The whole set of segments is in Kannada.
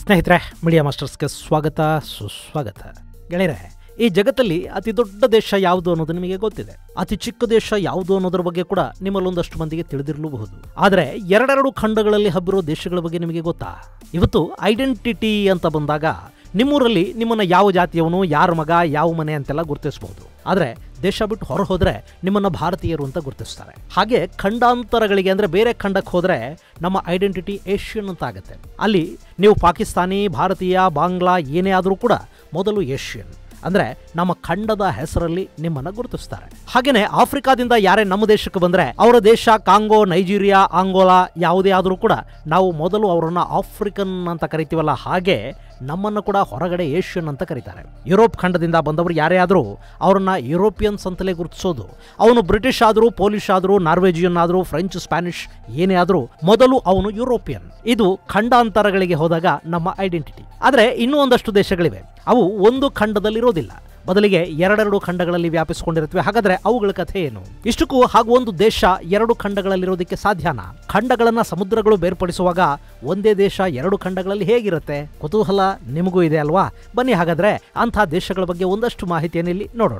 ಸ್ನೇಹಿತರೆ ಮೀಡಿಯಾ ಮಾಸ್ಟರ್ಸ್ಗೆ ಸ್ವಾಗತ ಸುಸ್ವಾಗತ ಗೆಳೆಯರೆ ಈ ಜಗತ್ತಲ್ಲಿ ಅತಿ ದೊಡ್ಡ ದೇಶ ಯಾವುದು ಅನ್ನೋದು ನಿಮಗೆ ಗೊತ್ತಿದೆ ಅತಿ ಚಿಕ್ಕ ದೇಶ ಯಾವುದು ಅನ್ನೋದ್ರ ಬಗ್ಗೆ ಕೂಡ ನಿಮ್ಮಲ್ಲೊಂದಷ್ಟು ಮಂದಿಗೆ ತಿಳಿದಿರಲೂಬಹುದು ಆದರೆ ಎರಡೆರಡು ಖಂಡಗಳಲ್ಲಿ ಹಬ್ಬಿರೋ ದೇಶಗಳ ಬಗ್ಗೆ ನಿಮಗೆ ಗೊತ್ತಾ ಇವತ್ತು ಐಡೆಂಟಿಟಿ ಅಂತ ಬಂದಾಗ ನಿಮ್ಮೂರಲ್ಲಿ ನಿಮ್ಮನ್ನ ಯಾವ ಜಾತಿಯವನು ಯಾರ ಮಗ ಯಾವ ಮನೆ ಅಂತೆಲ್ಲ ಗುರುತಿಸಬಹುದು ಆದರೆ ದೇಶ ಬಿಟ್ಟು ಹೊರ ಹೋದ್ರೆ ನಿಮ್ಮನ್ನ ಭಾರತೀಯರು ಅಂತ ಗುರುತಿಸ್ತಾರೆ ಹಾಗೆ ಖಂಡಾಂತರಗಳಿಗೆ ಅಂದ್ರೆ ಬೇರೆ ಖಂಡಕ್ಕೆ ಹೋದ್ರೆ ನಮ್ಮ ಐಡೆಂಟಿಟಿ ಏಷ್ಯನ್ ಅಂತ ಆಗುತ್ತೆ ಅಲ್ಲಿ ನೀವು ಪಾಕಿಸ್ತಾನಿ ಭಾರತೀಯ ಬಾಂಗ್ಲಾ ಏನೇ ಆದರೂ ಕೂಡ ಮೊದಲು ಏಷ್ಯನ್ ಅಂದ್ರೆ ನಮ್ಮ ಖಂಡದ ಹೆಸರಲ್ಲಿ ನಿಮ್ಮನ್ನ ಗುರುತಿಸ್ತಾರೆ ಹಾಗೇನೆ ಆಫ್ರಿಕಾದಿಂದ ಯಾರೇ ನಮ್ಮ ದೇಶಕ್ಕೆ ಬಂದ್ರೆ ಅವರ ದೇಶ ಕಾಂಗೋ ನೈಜೀರಿಯಾ ಆಂಗೋಲಾ ಯಾವುದೇ ಆದರೂ ಕೂಡ ನಾವು ಮೊದಲು ಅವರನ್ನ ಆಫ್ರಿಕನ್ ಅಂತ ಕರಿತೀವಲ್ಲ ಹಾಗೆ ನಮ್ಮನ್ನು ಕೂಡ ಹೊರಗಡೆ ಏಷ್ಯನ್ ಅಂತ ಕರೀತಾರೆ ಯುರೋಪ್ ಖಂಡದಿಂದ ಬಂದವರು ಯಾರೇ ಆದರೂ ಅವರನ್ನ ಯುರೋಪಿಯನ್ಸ್ ಅಂತಲೇ ಗುರುತಿಸೋದು ಅವನು ಬ್ರಿಟಿಷ್ ಆದರೂ ಪೋಲಿಷ್ ಆದರೂ ನಾರ್ವೇಜಿಯನ್ ಆದರೂ ಫ್ರೆಂಚ್ ಸ್ಪ್ಯಾನಿಷ್ ಏನೇ ಆದರೂ ಮೊದಲು ಅವನು ಯುರೋಪಿಯನ್ ಇದು ಖಂಡಾಂತರಗಳಿಗೆ ಹೋದಾಗ ನಮ್ಮ ಐಡೆಂಟಿಟಿ ಆದರೆ ಇನ್ನೂ ಒಂದಷ್ಟು ದೇಶಗಳಿವೆ ಅವು ಒಂದು ಖಂಡದಲ್ಲಿರೋದಿಲ್ಲ ಬದಲಿಗೆ ಎರಡೆರಡು ಖಂಡಗಳಲ್ಲಿ ವ್ಯಾಪಿಸಿಕೊಂಡಿರುತ್ತವೆ ಹಾಗಾದ್ರೆ ಅವುಗಳ ಕಥೆ ಏನು ಇಷ್ಟಕ್ಕೂ ಹಾಗೂ ಒಂದು ದೇಶ ಎರಡು ಖಂಡಗಳಲ್ಲಿರೋದಕ್ಕೆ ಸಾಧ್ಯನಾ ಖಂಡಗಳನ್ನ ಸಮುದ್ರಗಳು ಬೇರ್ಪಡಿಸುವಾಗ ಒಂದೇ ದೇಶ ಎರಡು ಖಂಡಗಳಲ್ಲಿ ಹೇಗಿರುತ್ತೆ ಕುತೂಹಲ ನಿಮಗೂ ಇದೆ ಅಲ್ವಾ ಬನ್ನಿ ಹಾಗಾದ್ರೆ ಅಂಥ ದೇಶಗಳ ಬಗ್ಗೆ ಒಂದಷ್ಟು ಮಾಹಿತಿಯನ್ನು ಇಲ್ಲಿ ನೋಡೋಣ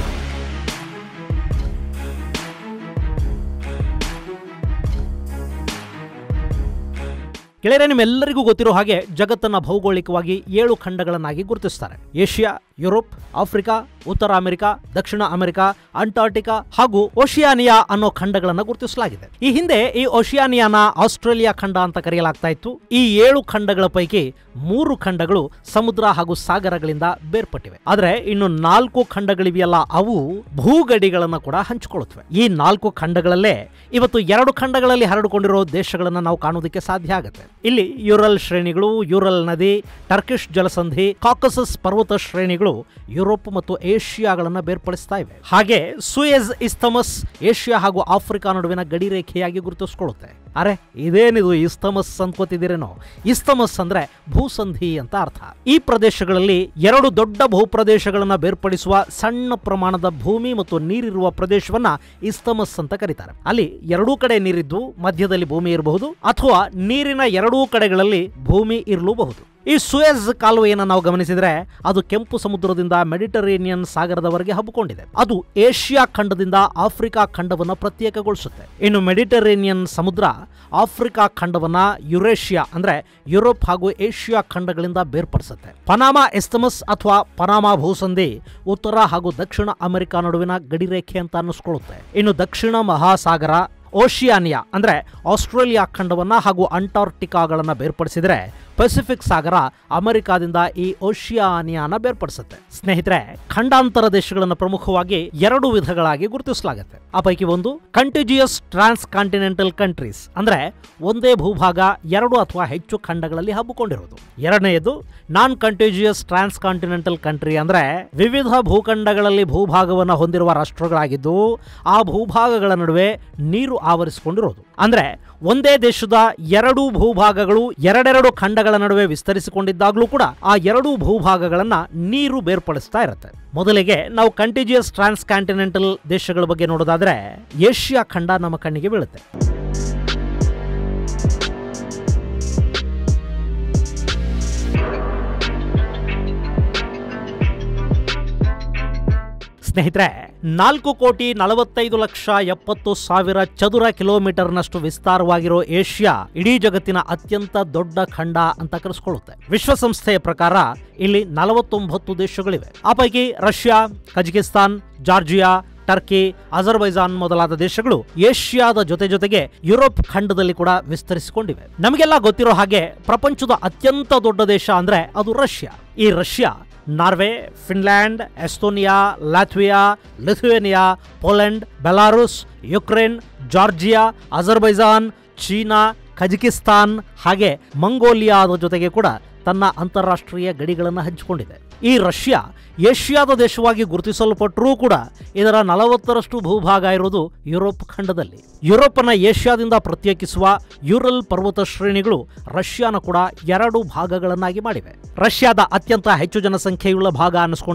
ಗೆಳೆಯರೆ ನಿಮ್ಮೆಲ್ಲರಿಗೂ ಗೊತ್ತಿರೋ ಹಾಗೆ ಜಗತ್ತನ್ನ ಭೌಗೋಳಿಕವಾಗಿ ಏಳು ಖಂಡಗಳನ್ನಾಗಿ ಗುರುತಿಸ್ತಾರೆ ಏಷ್ಯಾ ಯುರೋಪ್ ಆಫ್ರಿಕಾ ಉತ್ತರ ಅಮೆರಿಕ ದಕ್ಷಿಣ ಅಮೆರಿಕ ಅಂಟಾರ್ಟಿಕಾ ಹಾಗೂ ಓಷಿಯಾನಿಯಾ ಅನ್ನೋ ಖಂಡಗಳನ್ನು ಗುರುತಿಸಲಾಗಿದೆ ಈ ಹಿಂದೆ ಈ ಓಷಿಯಾನಿಯಾನ ಆಸ್ಟ್ರೇಲಿಯಾ ಖಂಡ ಅಂತ ಕರೆಯಲಾಗ್ತಾ ಇತ್ತು ಈ ಏಳು ಖಂಡಗಳ ಪೈಕಿ ಮೂರು ಖಂಡಗಳು ಸಮುದ್ರ ಹಾಗೂ ಸಾಗರಗಳಿಂದ ಬೇರ್ಪಟ್ಟಿವೆ ಆದರೆ ಇನ್ನು ನಾಲ್ಕು ಖಂಡಗಳಿವೆಯಲ್ಲ ಅವು ಭೂಗಡಿಗಳನ್ನು ಕೂಡ ಹಂಚಿಕೊಳ್ಳುತ್ತವೆ ಈ ನಾಲ್ಕು ಖಂಡಗಳಲ್ಲೇ ಇವತ್ತು ಎರಡು ಖಂಡಗಳಲ್ಲಿ ಹರಡಿಕೊಂಡಿರೋ ದೇಶಗಳನ್ನು ನಾವು ಕಾಣೋದಕ್ಕೆ ಸಾಧ್ಯ ಆಗುತ್ತೆ ಇಲ್ಲಿ ಯುರಲ್ ಶ್ರೇಣಿಗಳು ಯುರಲ್ ನದಿ ಟರ್ಕಿಶ್ ಜಲಸಂಧಿ ಕಾಕಸಸ್ ಪರ್ವತ ಶ್ರೇಣಿಗಳು ಯುರೋಪ್ ಮತ್ತು ಏಷ್ಯಾಗಳನ್ನು ಬೇರ್ಪಡಿಸ್ತಾ ಇವೆ ಹಾಗೆ ಸುಯೆಜ್ ಇಸ್ತಮಸ್ ಏಷ್ಯಾ ಹಾಗೂ ಆಫ್ರಿಕಾ ನಡುವಿನ ಗಡಿ ರೇಖೆಯಾಗಿ ಗುರುತಿಸ್ಕೊಳ್ಳುತ್ತೆ ಅರೆ ಇದೇನಿದು ಇಸ್ತಮಸ್ ಅನ್ಕೋತಿದ್ದೀರೇನೋ ಇಸ್ತಮಸ್ ಅಂದ್ರೆ ಭೂಸಂಧಿ ಅಂತ ಅರ್ಥ ಈ ಪ್ರದೇಶಗಳಲ್ಲಿ ಎರಡು ದೊಡ್ಡ ಭೂಪ್ರದೇಶಗಳನ್ನ ಬೇರ್ಪಡಿಸುವ ಸಣ್ಣ ಪ್ರಮಾಣದ ಭೂಮಿ ಮತ್ತು ನೀರಿರುವ ಪ್ರದೇಶವನ್ನ ಇಸ್ತಮಸ್ ಅಂತ ಕರೀತಾರೆ ಅಲ್ಲಿ ಎರಡೂ ಕಡೆ ನೀರಿದ್ದು ಮಧ್ಯದಲ್ಲಿ ಭೂಮಿ ಇರಬಹುದು ಅಥವಾ ನೀರಿನ ಎರಡೂ ಕಡೆಗಳಲ್ಲಿ ಭೂಮಿ ಇರಲೂಬಹುದು ಈ ಸುಯೆಜ್ ಕಾಲುವೆಯನ್ನು ನಾವು ಗಮನಿಸಿದ್ರೆ ಅದು ಕೆಂಪು ಸಮುದ್ರದಿಂದ ಮೆಡಿಟರೇನಿಯನ್ ಸಾಗರದವರೆಗೆ ಹಬ್ಬಿಕೊಂಡಿದೆ ಅದು ಏಷ್ಯಾ ಖಂಡದಿಂದ ಆಫ್ರಿಕಾ ಖಂಡವನ್ನು ಪ್ರತ್ಯೇಕಗೊಳಿಸುತ್ತೆ ಇನ್ನು ಮೆಡಿಟರೇನಿಯನ್ ಸಮುದ್ರ ಆಫ್ರಿಕಾ ಖಂಡವನ್ನ ಯುರೇಷಿಯಾ ಅಂದ್ರೆ ಯುರೋಪ್ ಹಾಗೂ ಏಷ್ಯಾ ಖಂಡಗಳಿಂದ ಬೇರ್ಪಡಿಸುತ್ತೆ ಪನಾಮಾ ಎಸ್ತಮಸ್ ಅಥವಾ ಪನಾಮಾ ಭೂಸಂಧಿ ಉತ್ತರ ಹಾಗೂ ದಕ್ಷಿಣ ಅಮೆರಿಕ ನಡುವಿನ ಗಡಿರೇಖೆ ಅಂತ ಅನ್ನಿಸ್ಕೊಳ್ಳುತ್ತೆ ಇನ್ನು ದಕ್ಷಿಣ ಮಹಾಸಾಗರ ಓಷಿಯಾನಿಯಾ ಅಂದ್ರೆ ಆಸ್ಟ್ರೇಲಿಯಾ ಖಂಡವನ್ನ ಹಾಗೂ ಅಂಟಾರ್ಟಿಕಾಗಳನ್ನ ಬೇರ್ಪಡಿಸಿದ್ರೆ ಪೆಸಿಫಿಕ್ ಸಾಗರ ಅಮೆರಿಕಾದಿಂದ ಈ ಓಷಿಯಾನಿಯಾನ ಬೇರ್ಪಡಿಸುತ್ತೆ ಸ್ನೇಹಿತರೆ ಖಂಡಾಂತರ ದೇಶಗಳನ್ನು ಪ್ರಮುಖವಾಗಿ ಎರಡು ವಿಧಗಳಾಗಿ ಗುರುತಿಸಲಾಗುತ್ತೆ ಆ ಪೈಕಿ ಒಂದು ಕಂಟಿಜಿಯಸ್ ಟ್ರಾನ್ಸ್ ಕಾಂಟಿನೆಂಟಲ್ ಕಂಟ್ರೀಸ್ ಅಂದ್ರೆ ಒಂದೇ ಭೂಭಾಗ ಎರಡು ಅಥವಾ ಹೆಚ್ಚು ಖಂಡಗಳಲ್ಲಿ ಹಬ್ಬಿಕೊಂಡಿರುವುದು ಎರಡನೆಯದು ನಾನ್ ಕಂಟಿಜಿಯಸ್ ಟ್ರಾನ್ಸ್ ಕಾಂಟಿನೆಂಟಲ್ ಕಂಟ್ರಿ ಅಂದ್ರೆ ವಿವಿಧ ಭೂಖಂಡಗಳಲ್ಲಿ ಭೂಭಾಗವನ್ನು ಹೊಂದಿರುವ ರಾಷ್ಟ್ರಗಳಾಗಿದ್ದು ಆ ಭೂಭಾಗಗಳ ನಡುವೆ ನೀರು ಆವರಿಸಿಕೊಂಡಿರೋದು ಅಂದ್ರೆ ಒಂದೇ ದೇಶದ ಎರಡು ಭೂಭಾಗಗಳು ಎರಡೆರಡು ಖಂಡಗಳ ನಡುವೆ ವಿಸ್ತರಿಸಿಕೊಂಡಿದ್ದಾಗಲೂ ಕೂಡ ಆ ಎರಡೂ ಭೂಭಾಗಗಳನ್ನ ನೀರು ಬೇರ್ಪಡಿಸ್ತಾ ಇರುತ್ತೆ ಮೊದಲಿಗೆ ನಾವು ಕಂಟಿಜಿಯಸ್ ಟ್ರಾನ್ಸ್ ಕಾಂಟಿನೆಂಟಲ್ ದೇಶಗಳ ಬಗ್ಗೆ ನೋಡೋದಾದ್ರೆ ಏಷ್ಯಾ ಖಂಡ ನಮ್ಮ ಕಣ್ಣಿಗೆ ಬೀಳುತ್ತೆ ಸ್ನೇಹಿತರೆ ನಾಲ್ಕು ಕೋಟಿ ನಲವತ್ತೈದು ಲಕ್ಷ ಎಪ್ಪತ್ತು ಸಾವಿರ ಚದುರ ಕಿಲೋಮೀಟರ್ನಷ್ಟು ವಿಸ್ತಾರವಾಗಿರೋ ಏಷ್ಯಾ ಇಡೀ ಜಗತ್ತಿನ ಅತ್ಯಂತ ದೊಡ್ಡ ಖಂಡ ಅಂತ ಕರೆಸ್ಕೊಳ್ಳುತ್ತೆ ವಿಶ್ವಸಂಸ್ಥೆಯ ಪ್ರಕಾರ ಇಲ್ಲಿ ನಲವತ್ತೊಂಬತ್ತು ದೇಶಗಳಿವೆ ಆ ಪೈಕಿ Russia Kazakhstan Georgia Turkey Azerbaijan ಮೊದಲಾದ ದೇಶಗಳು ಏಷ್ಯಾದ ಜೊತೆ ಜೊತೆಗೆ ಯುರೋಪ್ ಖಂಡದಲ್ಲಿ ಕೂಡ ವಿಸ್ತರಿಸಿಕೊಂಡಿವೆ ನಮಗೆಲ್ಲ ಗೊತ್ತಿರೋ ಹಾಗೆ ಪ್ರಪಂಚದ ಅತ್ಯಂತ ದೊಡ್ಡ ದೇಶ ಅಂದ್ರೆ ಅದು ರಷ್ಯಾ ಈ Russia Norway Finland Estonia Latvia Lithuania Poland Belarus Ukraine Georgia Azerbaijan China Kazakhstan ಹಾಗೆ ಮಂಗೋಲಿಯಾದ ಜೊತೆಗೆ ಕೂಡ ತನ್ನ ಅಂತಾರಾಷ್ಟ್ರೀಯ ಗಡಿಗಳನ್ನು ಹಂಚಿಕೊಂಡಿದೆ ಈ ರಷ್ಯಾ ಏಷ್ಯಾದ ದೇಶವಾಗಿ ಗುರುತಿಸಲ್ಪಟ್ಟರೂ ಕೂಡ ಇದರ ನಲವತ್ತರಷ್ಟು ಭೂಭಾಗ ಇರೋದು ಯುರೋಪ್ ಖಂಡದಲ್ಲಿ ಯುರೋಪನ್ನ ಏಷ್ಯಾದಿಂದ ಪ್ರತ್ಯೇಕಿಸುವ ಯುರಲ್ ಪರ್ವತ ಶ್ರೇಣಿಗಳು ರಷ್ಯಾನ ಕೂಡ ಎರಡು ಭಾಗಗಳನ್ನಾಗಿ ಮಾಡಿವೆ ರಷ್ಯಾದ ಅತ್ಯಂತ ಹೆಚ್ಚು ಜನಸಂಖ್ಯೆಯುಳ್ಳ ಭಾಗ ಅನ್ನಿಸ್ಕೊಂಡ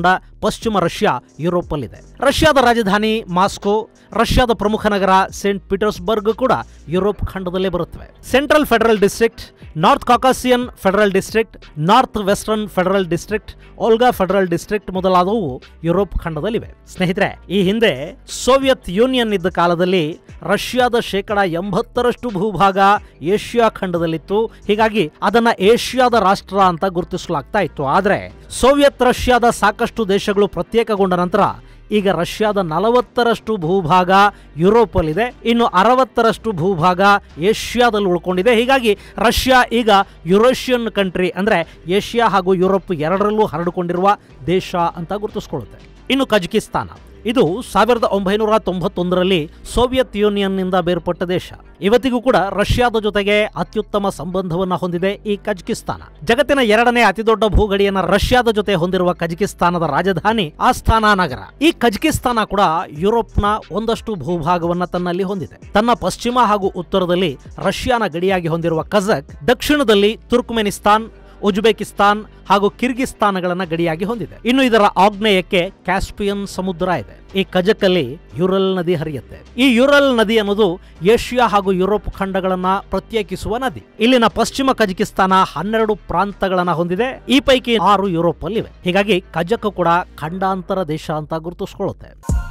ಪಶ್ಚಿಮ ರಷ್ಯಾ ಯುರೋಪಲ್ಲಿದೆ ರಷ್ಯಾದ ರಾಜಧಾನಿ ಮಾಸ್ಕೋ ರಷ್ಯಾದ ಪ್ರಮುಖ ನಗರ ಸೇಂಟ್ ಪೀಟರ್ಸ್ಬರ್ಗ್ ಕೂಡ ಯುರೋಪ್ ಖಂಡದಲ್ಲೇ ಬರುತ್ತವೆ central federal district north Caucasian federal district north western federal district Volga federal district ಮೊದಲಾದವು ಯುರೋಪ್ ಖಂಡದಲ್ಲಿವೆ ಸ್ನೇಹಿತರೆ ಈ ಹಿಂದೆ ಸೋವಿಯತ್ ಯೂನಿಯನ್ ಇದ್ದ ಕಾಲದಲ್ಲಿ ರಷ್ಯಾದ ಶೇಕಡ ಎಂಬತ್ತರಷ್ಟು ಭೂಭಾಗ ಏಷ್ಯಾ ಖಂಡದಲ್ಲಿತ್ತು ಹೀಗಾಗಿ ಅದನ್ನ ಏಷ್ಯಾದ ರಾಷ್ಟ್ರ ಅಂತ ಗುರುತಿಸಲಾಗ್ತಾ ಇತ್ತು ಆದರೆ ಸೋವಿಯತ್ ರಷ್ಯಾದ ಸಾಕಷ್ಟು ದೇಶಗಳು ಪ್ರತ್ಯೇಕಗೊಂಡ ನಂತರ ಈಗ ರಷ್ಯಾದ ನಲವತ್ತರಷ್ಟು ಭೂಭಾಗ ಯುರೋಪಲ್ಲಿದೆ ಇನ್ನು ಅರವತ್ತರಷ್ಟು ಭೂಭಾಗ ಏಷ್ಯಾದಲ್ಲಿ ಉಳ್ಕೊಂಡಿದೆ ಹೀಗಾಗಿ ರಷ್ಯಾ ಈಗ ಯುರೋಷಿಯನ್ ಕಂಟ್ರಿ ಅಂದ್ರೆ ಏಷ್ಯಾ ಹಾಗೂ ಯುರೋಪ್ ಎರಡರಲ್ಲೂ ಹರಡಿಕೊಂಡಿರುವ ದೇಶ ಅಂತ ಗುರುತಿಸ್ಕೊಳ್ಳುತ್ತೆ ಇನ್ನು ಕಜಕಿಸ್ತಾನ ಇದು ಸಾವಿರದ ಒಂಬೈನೂರ ತೊಂಬತ್ತೊಂದರಲ್ಲಿ ಸೋವಿಯತ್ ಯೂನಿಯನ್ನಿಂದ ಬೇರ್ಪಟ್ಟ ದೇಶ ಇವತ್ತಿಗೂ ಕೂಡ ರಷ್ಯಾದ ಜೊತೆಗೆ ಅತ್ಯುತ್ತಮ ಸಂಬಂಧವನ್ನ ಹೊಂದಿದೆ ಈ ಕಜಕಿಸ್ತಾನ ಜಗತ್ತಿನ ಎರಡನೇ ಅತಿದೊಡ್ಡ ಭೂಗಡಿಯನ್ನ ರಷ್ಯಾದ ಜೊತೆ ಹೊಂದಿರುವ ಕಜಕಿಸ್ತಾನದ ರಾಜಧಾನಿ ಆಸ್ಥಾನಾ ನಗರ ಈ ಕಜಕಿಸ್ತಾನ ಕೂಡ ಯುರೋಪ್ನ ಒಂದಷ್ಟು ಭೂಭಾಗವನ್ನ ತನ್ನಲ್ಲಿ ಹೊಂದಿದೆ ತನ್ನ ಪಶ್ಚಿಮ ಹಾಗೂ ಉತ್ತರದಲ್ಲಿ ರಷ್ಯಾನ ಗಡಿಯಾಗಿ ಹೊಂದಿರುವ ಕಜಕ್ ದಕ್ಷಿಣದಲ್ಲಿ ತುರ್ಕ್ಮೆನಿಸ್ತಾನ್ ಉಜ್ಬೇಕಿಸ್ತಾನ್ ಹಾಗೂ ಕಿರ್ಗಿಸ್ತಾನಗಳನ್ನ ಗಡಿಯಾಗಿ ಹೊಂದಿದೆ ಇನ್ನು ಇದರ ಆಗ್ನೇಯಕ್ಕೆ ಕ್ಯಾಸ್ಪಿಯನ್ ಸಮುದ್ರ ಇದೆ ಈ ಕಜಕಲ್ಲಿ ಯುರಲ್ ನದಿ ಹರಿಯುತ್ತೆ ಈ ಯುರಲ್ ನದಿ ಅನ್ನೋದು ಏಷ್ಯಾ ಹಾಗೂ ಯುರೋಪ್ ಖಂಡಗಳನ್ನ ಪ್ರತ್ಯೇಕಿಸುವ ನದಿ ಇಲ್ಲಿನ ಪಶ್ಚಿಮ ಕಜಕಿಸ್ತಾನ ಹನ್ನೆರಡು ಪ್ರಾಂತಗಳನ್ನ ಹೊಂದಿದೆ ಈ ಪೈಕಿ ಆರು ಯುರೋಪ್ ಅಲ್ಲಿವೆ ಹೀಗಾಗಿ ಕಜಕ್ ಕೂಡ ಖಂಡಾಂತರ ದೇಶ ಅಂತ ಗುರುತಿಸ್ಕೊಳ್ಳುತ್ತೆ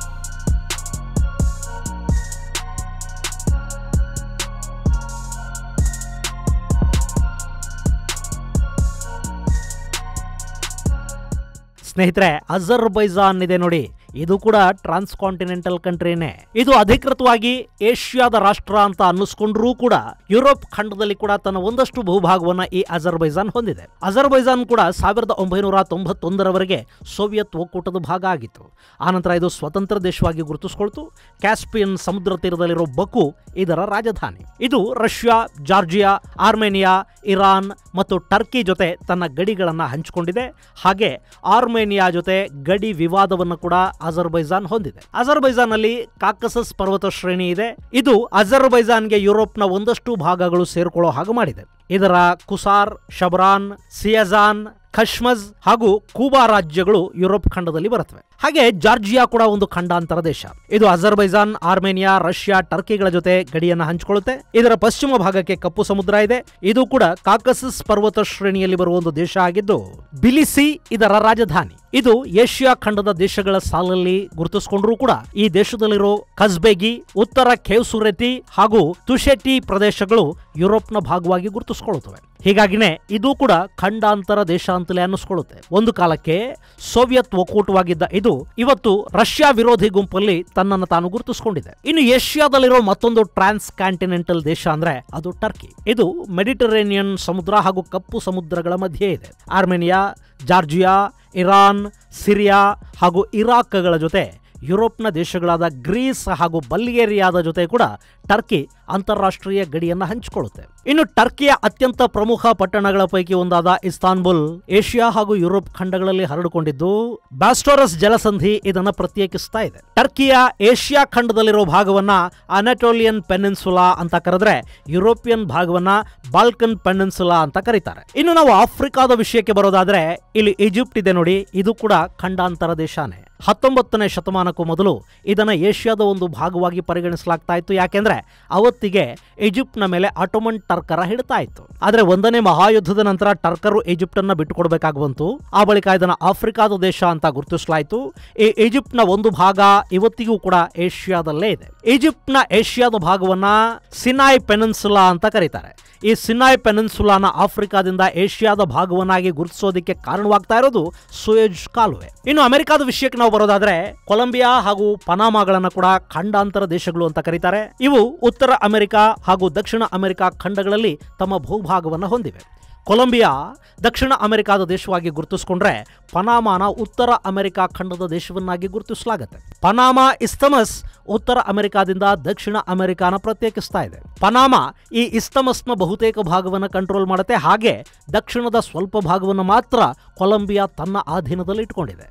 ಸ್ನೇಹಿತರೆ ಅಜರ್ಬೈಜಾನ್ ಇದೆ ನೋಡಿ ಇದು ಕೂಡ ಟ್ರಾನ್ಸ್ ಕಾಂಟಿನೆಂಟಲ್ ಕಂಟ್ರಿನೇ ಇದು ಅಧಿಕೃತವಾಗಿ ಏಷ್ಯಾದ ರಾಷ್ಟ್ರ ಅಂತ ಅನ್ನಿಸ್ಕೊಂಡ್ರೂ ಕೂಡ ಯುರೋಪ್ ಖಂಡದಲ್ಲಿ ಕೂಡ ತನ್ನ ಒಂದಷ್ಟು ಭೂಭಾಗವನ್ನ ಈ ಅಜರ್ಬೈಜಾನ್ ಹೊಂದಿದೆ ಅಜರ್ಬೈಜಾನ್ ಕೂಡ ಸಾವಿರದ ಒಂಬೈನೂರ ತೊಂಬತ್ತೊಂದರವರೆಗೆ ಸೋವಿಯತ್ ಒಕ್ಕೂಟದ ಭಾಗ ಆಗಿತ್ತು ಆನಂತರ ಇದು ಸ್ವತಂತ್ರ ದೇಶವಾಗಿ ಗುರುತಿಸಿಕೊಳ್ತು ಕ್ಯಾಸ್ಪಿಯನ್ ಸಮುದ್ರ ತೀರದಲ್ಲಿರೋ ಬಕು ಇದರ ರಾಜಧಾನಿ ಇದು ರಷ್ಯಾ ಜಾರ್ಜಿಯಾ ಆರ್ಮೇನಿಯಾ ಇರಾನ್ ಮತ್ತು ಟರ್ಕಿ ಜೊತೆ ತನ್ನ ಗಡಿಗಳನ್ನು ಹಂಚಿಕೊಂಡಿದೆ ಹಾಗೆ ಆರ್ಮೇನಿಯಾ ಜೊತೆ ಗಡಿ ವಿವಾದವನ್ನು ಕೂಡ ಅಜರ್ಬೈಜಾನ್ ಹೊಂದಿದೆ ಅಜರ್ಬೈಜಾನ್ ಅಲ್ಲಿ ಕಾಕಸಸ್ ಪರ್ವತ ಶ್ರೇಣಿ ಇದೆ ಇದು ಅಜರ್ಬೈಜಾನ್ಗೆ ಯುರೋಪ್ನ ಒಂದಷ್ಟು ಭಾಗಗಳು ಸೇರ್ಕೊಳ್ಳೋ ಹಾಗೆ ಮಾಡಿದೆ ಇದರ ಕುಸಾರ್ ಶಬ್ರಾನ್ ಸಿಯಜಾನ್ ಖಶ್ಮಜ್ ಹಾಗೂ ಕೂಬಾ ರಾಜ್ಯಗಳು ಯುರೋಪ್ ಖಂಡದಲ್ಲಿ ಬರುತ್ತವೆ ಹಾಗೆ ಜಾರ್ಜಿಯಾ ಕೂಡ ಒಂದು ಖಂಡಾಂತರ ದೇಶ ಇದು ಅಜರ್ಬೈಜಾನ್ ಆರ್ಮೇನಿಯಾ ರಷ್ಯಾ ಟರ್ಕಿಗಳ ಜೊತೆ ಗಡಿಯನ್ನು ಹಂಚಿಕೊಳ್ಳುತ್ತೆ ಇದರ ಪಶ್ಚಿಮ ಭಾಗಕ್ಕೆ ಕಪ್ಪು ಸಮುದ್ರ ಇದೆ ಇದು ಕೂಡ ಕಾಕಸಸ್ ಪರ್ವತ ಶ್ರೇಣಿಯಲ್ಲಿ ಬರುವ ಒಂದು ದೇಶ ಆಗಿದ್ದು ಬಿಲಿಸಿ ಇದರ ರಾಜಧಾನಿ ಇದು ಏಷ್ಯಾ ಖಂಡದ ದೇಶಗಳ ಸಾಲಲ್ಲಿ ಗುರುತಿಸಿಕೊಂಡ್ರೂ ಕೂಡ ಈ ದೇಶದಲ್ಲಿರೋ ಕಸ್ಬೆಗಿ ಉತ್ತರ ಖೇವ್ಸುರೆತಿ ಹಾಗೂ ತುಶೆಟಿ ಪ್ರದೇಶಗಳು ಯುರೋಪ್ನ ಭಾಗವಾಗಿ ಗುರುತಿಸಿಕೊಳ್ಳುತ್ತವೆ ಹೀಗಾಗಿನೇ ಇದು ಕೂಡ ಖಂಡಾಂತರ ದೇಶ ಅಂತಲೇ ಅನ್ನಿಸ್ಕೊಳ್ಳುತ್ತೆ ಒಂದು ಕಾಲಕ್ಕೆ ಸೋವಿಯತ್ ಒಕ್ಕೂಟವಾಗಿದ್ದ ಇದು ಇವತ್ತು ರಷ್ಯಾ ವಿರೋಧಿ ಗುಂಪಲ್ಲಿ ತನ್ನನ್ನು ತಾನು ಗುರುತಿಸಿಕೊಂಡಿದೆ ಇನ್ನು ಏಷ್ಯಾದಲ್ಲಿರೋ ಮತ್ತೊಂದು ಟ್ರಾನ್ಸ್ ಕಾಂಟಿನೆಂಟಲ್ ದೇಶ ಅಂದ್ರೆ ಅದು ಟರ್ಕಿ ಇದು ಮೆಡಿಟರೇನಿಯನ್ ಸಮುದ್ರ ಹಾಗೂ ಕಪ್ಪು ಸಮುದ್ರಗಳ ಮಧ್ಯೆ ಇದೆ ಆರ್ಮೇನಿಯಾ ಜಾರ್ಜಿಯಾ ಇರಾನ್ ಸಿರಿಯಾ ಹಾಗೂ ಇರಾಕ್ಗಳ ಜೊತೆ ಯುರೋಪ್ನ ದೇಶಗಳಾದ ಗ್ರೀಸ್ ಹಾಗೂ ಬಲ್ಗೇರಿಯಾದ ಜೊತೆ ಕೂಡ ಟರ್ಕಿ ಅಂತಾರಾಷ್ಟ್ರೀಯ ಗಡಿಯನ್ನು ಹಂಚಿಕೊಳ್ಳುತ್ತೆ ಇನ್ನು ಟರ್ಕಿಯ ಅತ್ಯಂತ ಪ್ರಮುಖ ಪಟ್ಟಣಗಳ ಪೈಕಿ ಒಂದಾದ ಇಸ್ತಾನ್ಬುಲ್ ಏಷ್ಯಾ ಹಾಗೂ ಯುರೋಪ್ ಖಂಡಗಳಲ್ಲಿ ಹರಡಿಕೊಂಡಿದ್ದು ಬ್ಯಾಸ್ಟೋರಸ್ ಜಲಸಂಧಿ ಇದನ್ನ ಪ್ರತ್ಯೇಕಿಸ್ತಾ ಇದೆ ಟರ್ಕಿಯ ಏಷ್ಯಾ ಖಂಡದಲ್ಲಿರೋ ಭಾಗವನ್ನ ಅನಟೋಲಿಯನ್ ಪೆನಿನ್ಸುಲಾ ಅಂತ ಕರೆದ್ರೆ ಯುರೋಪಿಯನ್ ಭಾಗವನ್ನ ಬಾಲ್ಕನ್ ಪೆನಿನ್ಸುಲಾ ಅಂತ ಕರೀತಾರೆ ಇನ್ನು ನಾವು ಆಫ್ರಿಕಾದ ವಿಷಯಕ್ಕೆ ಬರೋದಾದ್ರೆ ಇಲ್ಲಿ ಈಜಿಪ್ಟ್ ಇದೆ ನೋಡಿ ಇದು ಕೂಡ ಖಂಡಾಂತರ ದೇಶಾನೇ ಹತ್ತೊಂಬತ್ತನೇ ಶತಮಾನಕ್ಕೂ ಮೊದಲು ಇದನ್ನ ಏಷ್ಯಾದ ಒಂದು ಭಾಗವಾಗಿ ಪರಿಗಣಿಸಲಾಗ್ತಾ ಇತ್ತು ಯಾಕೆಂದ್ರೆ ಅವತ್ತಿಗೆ ಈಜಿಪ್ಟ್ನ ಮೇಲೆ ಆಟೋಮನ್ ಟರ್ಕರ ಹಿಡ್ತಾ ಇತ್ತು ಆದ್ರೆ ಒಂದನೇ ಮಹಾಯುದ್ಧದ ನಂತರ ಟರ್ಕರು ಈಜಿಪ್ಟ್ ಅನ್ನ ಬಿಟ್ಟುಕೊಡ್ಬೇಕಾಗಿ ಬಂತು ಆ ಬಳಿಕ ಇದನ್ನ ಆಫ್ರಿಕಾದ ದೇಶ ಅಂತ ಗುರುತಿಸಲಾಯಿತು ಈ ಈಜಿಪ್ಟ್ನ ಒಂದು ಭಾಗ ಇವತ್ತಿಗೂ ಕೂಡ ಏಷ್ಯಾದಲ್ಲೇ ಇದೆ ಈಜಿಪ್ಟ್ನ ಏಷ್ಯಾದ ಭಾಗವನ್ನ ಸಿನಾಯ್ ಪೆನನ್ಸುಲಾ ಅಂತ ಕರೀತಾರೆ ಈ ಸಿನಾಯ್ ಪೆನನ್ಸುಲಾನ ಆಫ್ರಿಕಾದಿಂದ ಏಷ್ಯಾದ ಭಾಗವನ್ನಾಗಿ ಗುರುತಿಸೋದಕ್ಕೆ ಕಾರಣವಾಗ್ತಾ ಇರೋದು ಸುಯೇಜ್ ಕಾಲುವೆ ಇನ್ನು ಅಮೆರಿಕಾದ ವಿಷಯಕ್ಕೆ ನಾವು ಬರೋದಾದ್ರೆ ಕೊಲಂಬಿಯಾ ಹಾಗೂ ಪನಾಮಾಗಳನ್ನ ಕೂಡ ಖಂಡಾಂತರ ದೇಶಗಳು ಅಂತ ಕರೀತಾರೆ ಇವು ಉತ್ತರ ಅಮೆರಿಕ ಹಾಗೂ ದಕ್ಷಿಣ ಅಮೆರಿಕ ಖಂಡಗಳಲ್ಲಿ ತಮ್ಮ ಭೂಭಾಗವನ್ನು ಹೊಂದಿವೆ ಕೊಲಂಬಿಯಾ ದಕ್ಷಿಣ ಅಮೆರಿಕಾದ ದೇಶವಾಗಿ ಗುರುತಿಸಿಕೊಂಡ್ರೆ ಪನಾಮಾನ ಉತ್ತರ ಅಮೆರಿಕ ಖಂಡದ ದೇಶವನ್ನಾಗಿ ಗುರುತಿಸಲಾಗುತ್ತೆ ಪನಾಮಾ ಇಸ್ತಮಸ್ ಉತ್ತರ ಅಮೆರಿಕಾದಿಂದ ದಕ್ಷಿಣ ಅಮೆರಿಕಾನ ಪ್ರತ್ಯೇಕಿಸ್ತಾ ಇದೆ ಪನಾಮಾ ಈ ಇಸ್ತಮಸ್ನ ಬಹುತೇಕ ಭಾಗವನ್ನು ಕಂಟ್ರೋಲ್ ಮಾಡುತ್ತೆ ಹಾಗೆ ದಕ್ಷಿಣದ ಸ್ವಲ್ಪ ಭಾಗವನ್ನು ಮಾತ್ರ ಕೊಲಂಬಿಯಾ ತನ್ನ ಅಧೀನದಲ್ಲಿ ಇಟ್ಕೊಂಡಿದೆ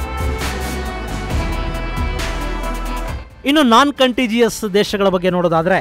ಇನ್ನು ನಾನ್ ಕಂಟಿಜಿಯಸ್ ದೇಶಗಳ ಬಗ್ಗೆ ನೋಡೋದಾದ್ರೆ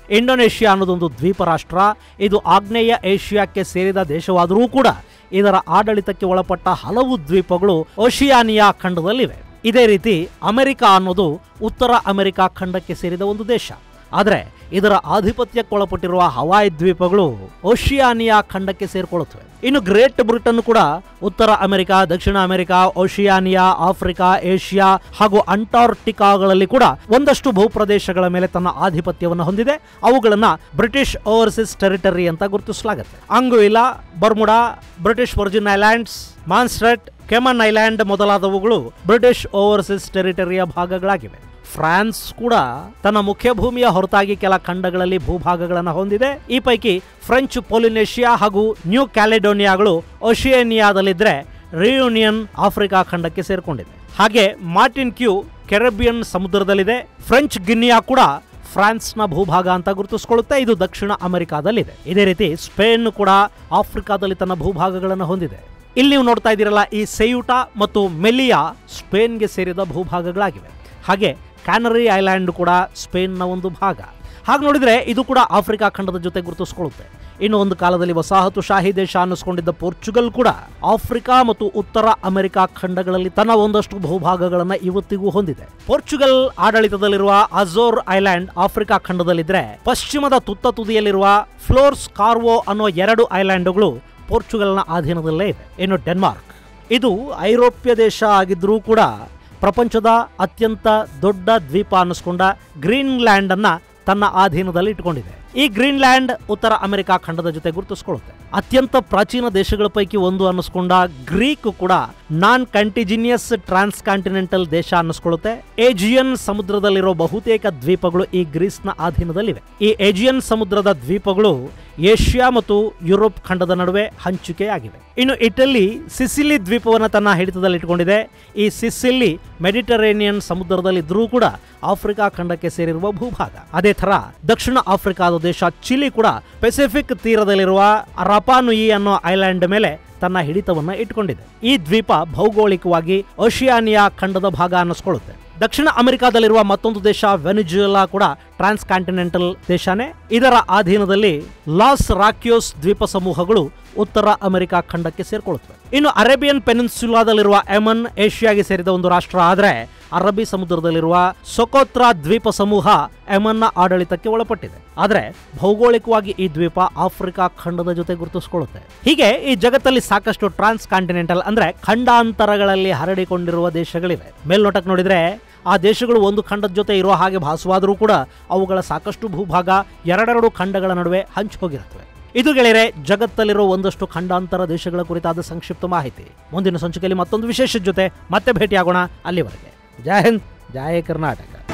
ಇಂಡೋನೇಷ್ಯಾ ಅನ್ನೋದೊಂದು ದ್ವೀಪ ರಾಷ್ಟ್ರ ಇದು ಆಗ್ನೇಯ ಏಷ್ಯಾಕ್ಕೆ ಸೇರಿದ ದೇಶವಾದರೂ ಕೂಡ ಇದರ ಆಡಳಿತಕ್ಕೆ ಒಳಪಟ್ಟ ಹಲವು ದ್ವೀಪಗಳು ಓಷಿಯಾನಿಯಾ ಖಂಡದಲ್ಲಿವೆ ಇದೇ ರೀತಿ ಅಮೆರಿಕ ಅನ್ನೋದು ಉತ್ತರ ಅಮೆರಿಕ ಖಂಡಕ್ಕೆ ಸೇರಿದ ಒಂದು ದೇಶ ಆದರೆ ಇದರ ಆಧಿಪತ್ಯಕ್ಕೊಳಪಟ್ಟಿರುವ ಹವಾಯ್ ದ್ವೀಪಗಳು ಓಷಿಯಾನಿಯಾ ಖಂಡಕ್ಕೆ ಸೇರಿಕೊಳ್ಳುತ್ತವೆ ಇನ್ನು ಗ್ರೇಟ್ ಬ್ರಿಟನ್ ಕೂಡ ಉತ್ತರ ಅಮೆರಿಕ ದಕ್ಷಿಣ ಅಮೆರಿಕ ಓಷಿಯಾನಿಯಾ ಆಫ್ರಿಕಾ ಏಷ್ಯಾ ಹಾಗೂ ಅಂಟಾರ್ಟಿಕಾಗಳಲ್ಲಿ ಕೂಡ ಒಂದಷ್ಟು ಭೂಪ್ರದೇಶಗಳ ಮೇಲೆ ತನ್ನ ಆಧಿಪತ್ಯವನ್ನು ಹೊಂದಿದೆ ಅವುಗಳನ್ನ ಬ್ರಿಟಿಷ್ ಓವರ್ಸೀಸ್ ಟೆರಿಟರಿ ಅಂತ ಗುರುತಿಸಲಾಗುತ್ತೆ Anguilla Bermuda British Virgin Islands Montserrat Cayman Island ಮೊದಲಾದವುಗಳು ಬ್ರಿಟಿಷ್ ಓವರ್ಸೀಸ್ ಟೆರಿಟರಿಯ ಭಾಗಗಳಾಗಿವೆ ಫ್ರಾನ್ಸ್ ಕೂಡ ತನ್ನ ಮುಖ್ಯ ಭೂಮಿಯ ಹೊರತಾಗಿ ಕೆಲ ಖಂಡಗಳಲ್ಲಿ ಭೂಭಾಗಗಳನ್ನು ಹೊಂದಿದೆ ಈ ಪೈಕಿ ಫ್ರೆಂಚ್ ಪೊಲಿನೇಷಿಯಾ ಹಾಗೂ ನ್ಯೂ ಕ್ಯಾಲೆಡೋನಿಯಾಗಳು ಓಷಿಯೇನಿಯಾದಲ್ಲಿದ್ದರೆ ರಿಯೂನಿಯನ್ ಆಫ್ರಿಕಾ ಖಂಡಕ್ಕೆ ಸೇರಿಕೊಂಡಿದೆ ಹಾಗೆ ಮಾರ್ಟಿನ್ ಕ್ಯೂ ಕೆರೆಬಿಯನ್ ಸಮುದ್ರದಲ್ಲಿದೆ ಫ್ರೆಂಚ್ ಗಿನಿಯಾ ಕೂಡ ಫ್ರಾನ್ಸ್ನ ಭೂಭಾಗ ಅಂತ ಗುರುತಿಸಿಕೊಳ್ಳುತ್ತೆ ಇದು ದಕ್ಷಿಣ ಅಮೆರಿಕಾದಲ್ಲಿದೆ ಇದೇ ರೀತಿ ಸ್ಪೇನ್ ಕೂಡ ಆಫ್ರಿಕಾದಲ್ಲಿ ತನ್ನ ಭೂಭಾಗಗಳನ್ನು ಹೊಂದಿದೆ ಇಲ್ಲಿ ನೀವು ನೋಡ್ತಾ ಇದ್ದೀರಲ್ಲ ಈ ಸೆಯುಟಾ ಮತ್ತು ಮೆಲಿಯಾ ಸ್ಪೇನ್ಗೆ ಸೇರಿದ ಭೂಭಾಗಗಳಾಗಿವೆ ಹಾಗೆ ಕ್ಯಾನರಿ ಐಲ್ಯಾಂಡ್ ಕೂಡ ಸ್ಪೇನ್ನ ಒಂದು ಭಾಗ ಹಾಗೆ ನೋಡಿದರೆ ಇದು ಕೂಡ ಆಫ್ರಿಕಾ ಖಂಡದ ಜೊತೆ ಗುರುತಿಸಿಕೊಳ್ಳುತ್ತೆ ಇನ್ನು ಒಂದು ಕಾಲದಲ್ಲಿ ವಸಾಹತುಶಾಹಿ ದೇಶ ಅನ್ನಿಸ್ಕೊಂಡಿದ್ದ ಪೋರ್ಚುಗಲ್ ಕೂಡ ಆಫ್ರಿಕಾ ಮತ್ತು ಉತ್ತರ ಅಮೆರಿಕ ಖಂಡಗಳಲ್ಲಿ ತನ್ನ ಒಂದಷ್ಟು ಭೂಭಾಗಗಳನ್ನು ಇವತ್ತಿಗೂ ಹೊಂದಿದೆ ಪೋರ್ಚುಗಲ್ ಆಡಳಿತದಲ್ಲಿರುವ ಅಜೋರ್ ಐಲ್ಯಾಂಡ್ ಆಫ್ರಿಕಾ ಖಂಡದಲ್ಲಿದ್ದರೆ ಪಶ್ಚಿಮದ ತುತ್ತ ತುದಿಯಲ್ಲಿರುವ ಫ್ಲೋರ್ಸ್ ಕಾರ್ವೋ ಅನ್ನೋ ಎರಡು ಐಲ್ಯಾಂಡ್ಗಳು ಪೋರ್ಚುಗಲ್ನ ಅಧೀನದಲ್ಲೇ ಇದೆ ಇನ್ನು ಡೆನ್ಮಾರ್ಕ್ ಇದು ಐರೋಪ್ಯ ದೇಶ ಆಗಿದ್ರೂ ಕೂಡ ಪ್ರಪಂಚದ ಅತ್ಯಂತ ದೊಡ್ಡ ದ್ವೀಪ ಅನ್ನಿಸ್ಕೊಂಡ ಗ್ರೀನ್ಲ್ಯಾಂಡ್ ಅನ್ನ ತನ್ನ ಅಧೀನದಲ್ಲಿ ಇಟ್ಕೊಂಡಿದೆ ಈ ಗ್ರೀನ್ಲ್ಯಾಂಡ್ ಉತ್ತರ ಅಮೆರಿಕ ಖಂಡದ ಜೊತೆ ಗುರುತಿಸ್ಕೊಳ್ಳುತ್ತೆ ಅತ್ಯಂತ ಪ್ರಾಚೀನ ದೇಶಗಳ ಪೈಕಿ ಒಂದು ಅನ್ನಿಸ್ಕೊಂಡ ಗ್ರೀಕ್ ಕೂಡ ನಾನ್ ಕಂಟಿಜಿನಿಯಸ್ ಟ್ರಾನ್ಸ್ ಕಾಂಟಿನೆಂಟಲ್ ದೇಶ ಅನ್ನಿಸ್ಕೊಳ್ಳುತ್ತೆ ಏಜಿಯನ್ ಸಮುದ್ರದಲ್ಲಿರೋ ಬಹುತೇಕ ದ್ವೀಪಗಳು ಈ ಗ್ರೀಸ್ನ ಅಧೀನದಲ್ಲಿವೆ ಈ ಏಜಿಯನ್ ಸಮುದ್ರದ ದ್ವೀಪಗಳು ಏಷ್ಯಾ ಮತ್ತು ಯುರೋಪ್ ಖಂಡದ ನಡುವೆ ಹಂಚಿಕೆಯಾಗಿವೆ ಇನ್ನು ಇಟಲಿ ಸಿಸಿಲಿ ದ್ವೀಪವನ್ನು ತನ್ನ ಹಿಡಿತದಲ್ಲಿ ಇಟ್ಕೊಂಡಿದೆ ಈ ಸಿಸಿಲಿ ಮೆಡಿಟರೇನಿಯನ್ ಸಮುದ್ರದಲ್ಲಿದ್ದರೂ ಕೂಡ ಆಫ್ರಿಕಾ ಖಂಡಕ್ಕೆ ಸೇರಿರುವ ಭೂಭಾಗ ಅದೇ ತರ ದಕ್ಷಿಣ ಆಫ್ರಿಕಾದ ದೇಶ ಚಿಲಿ ಕೂಡ ಪೆಸಿಫಿಕ್ ತೀರದಲ್ಲಿರುವ ರಪಾನುಯಿ ಅನ್ನೋ ಐಲ್ಯಾಂಡ್ ಮೇಲೆ ತನ್ನ ಹಿಡಿತವನ್ನ ಇಟ್ಕೊಂಡಿದೆ ಈ ದ್ವೀಪ ಭೌಗೋಳಿಕವಾಗಿ ಓಷಿಯಾನಿಯಾ ಖಂಡದ ಭಾಗ ಅನ್ನಿಸ್ಕೊಳ್ಳುತ್ತೆ ದಕ್ಷಿಣ ಅಮೆರಿಕಾದಲ್ಲಿರುವ ಮತ್ತೊಂದು ದೇಶ ವೆನಿಜುಯಲಾ ಕೂಡ ಟ್ರಾನ್ಸ್ ಕಾಂಟಿನೆಂಟಲ್ ದೇಶನೇ ಇದರ ಅಧೀನದಲ್ಲಿ ಲಾಸ್ ರಾಕ್ಯೋಸ್ ದ್ವೀಪ ಸಮೂಹಗಳು ಉತ್ತರ ಅಮೆರಿಕ ಖಂಡಕ್ಕೆ ಸೇರ್ಕೊಳ್ಳುತ್ತವೆ ಇನ್ನು ಅರೇಬಿಯನ್ ಪೆನಿನ್ಸುಲಾದಲ್ಲಿರುವ ಎಮನ್ ಏಷ್ಯಾಗೆ ಸೇರಿದ ಒಂದು ರಾಷ್ಟ್ರ ಆದರೆ ಅರಬ್ಬಿ ಸಮುದ್ರದಲ್ಲಿರುವ ಸೊಕೋತ್ರ ದ್ವೀಪ ಸಮೂಹ ಎಮನ್ನ ಆಡಳಿತಕ್ಕೆ ಒಳಪಟ್ಟಿದೆ ಆದರೆ ಭೌಗೋಳಿಕವಾಗಿ ಈ ದ್ವೀಪ ಆಫ್ರಿಕಾ ಖಂಡದ ಜೊತೆ ಗುರುತಿಸಿಕೊಳ್ಳುತ್ತೆ ಹೀಗೆ ಈ ಜಗತ್ತಲ್ಲಿ ಸಾಕಷ್ಟು ಟ್ರಾನ್ಸ್ ಕಾಂಟಿನೆಂಟಲ್ ಅಂದ್ರೆ ಖಂಡಾಂತರಗಳಲ್ಲಿ ಹರಡಿಕೊಂಡಿರುವ ದೇಶಗಳಿವೆ ಮೇಲ್ನೋಟಕ್ಕೆ ನೋಡಿದ್ರೆ ಆ ದೇಶಗಳು ಒಂದು ಖಂಡದ ಜೊತೆ ಇರುವ ಹಾಗೆ ಭಾಸವಾದರೂ ಕೂಡ ಅವುಗಳ ಸಾಕಷ್ಟು ಭೂಭಾಗ ಎರಡೆರಡು ಖಂಡಗಳ ನಡುವೆ ಹಂಚಿ ಹೋಗಿರುತ್ತವೆ ಇದು ಗೆಳೆಯರೆ ಜಗತ್ತಲ್ಲಿರೋ ಒಂದಷ್ಟು ಖಂಡಾಂತರ ದೇಶಗಳ ಕುರಿತಾದ ಸಂಕ್ಷಿಪ್ತ ಮಾಹಿತಿ ಮುಂದಿನ ಸಂಚಿಕೆಯಲ್ಲಿ ಮತ್ತೊಂದು ವಿಶೇಷ ಜೊತೆ ಮತ್ತೆ ಭೇಟಿಯಾಗೋಣ ಅಲ್ಲಿವರೆಗೆ ಜೈ ಹಿಂದ್ ಜೈ ಕರ್ನಾಟಕ